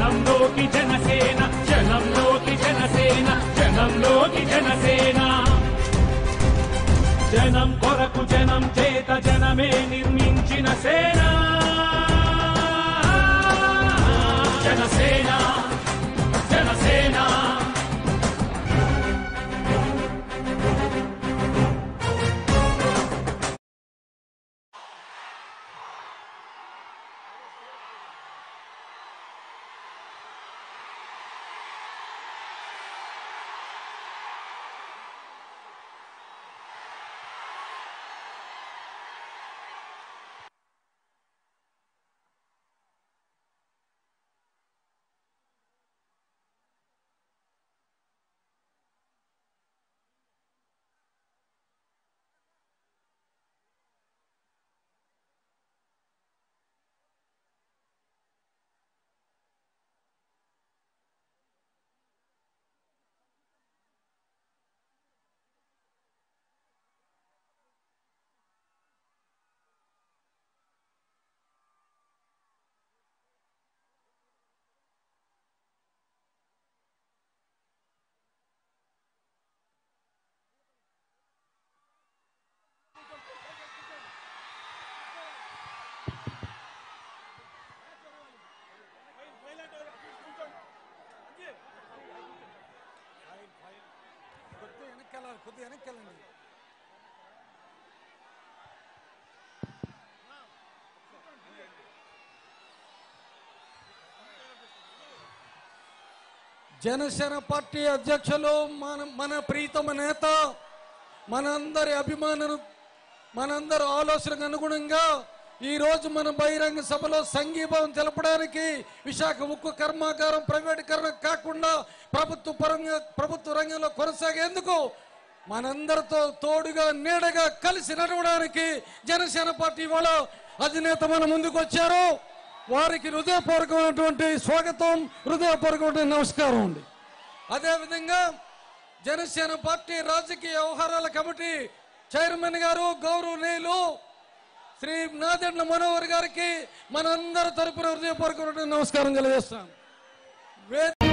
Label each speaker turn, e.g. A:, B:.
A: జనంలోకి జనసేన జనంలోకి జనసేన జనంలోకి జనసేన జనం కొరకు జనం చేత జనమే నిర్మించిన సేన జనసేన జనసేన
B: కొద్దిగా వెనక్కి వెళ్ళాలి కొద్దిగా వెనక్కి వెళ్ళండి జనసేన పార్టీ అధ్యక్షులు మన మన ప్రీతమ నేత మనందరి అభిమానులు మనందరి ఆలోచనకు అనుగుణంగా ఈ రోజు మన బహిరంగ సభలో సంఘీభావం తెలపడానికి విశాఖ ఉక్కు కర్మాగారం ప్రైవేటీకరణ కాకుండా ప్రభుత్వ పరంగా ప్రభుత్వ రంగంలో కొనసాగేందుకు మనందరితో తోడుగా నీడగా కలిసి నడవడానికి జనసేన పార్టీ వాళ్ళ అధినేత మన ముందుకు వచ్చారు వారికి హృదయపూర్వకమైనటువంటి స్వాగతం హృదయపూర్వకమైన నమస్కారం అండి అదేవిధంగా జనసేన పార్టీ రాజకీయ వ్యవహారాల కమిటీ చైర్మన్ గారు గౌరవనీయులు శ్రీ నాదెండ్ల మనోహర్ గారికి మనందరి తరపున హృదయపూర్వకమైన నమస్కారం తెలియజేస్తాను వే-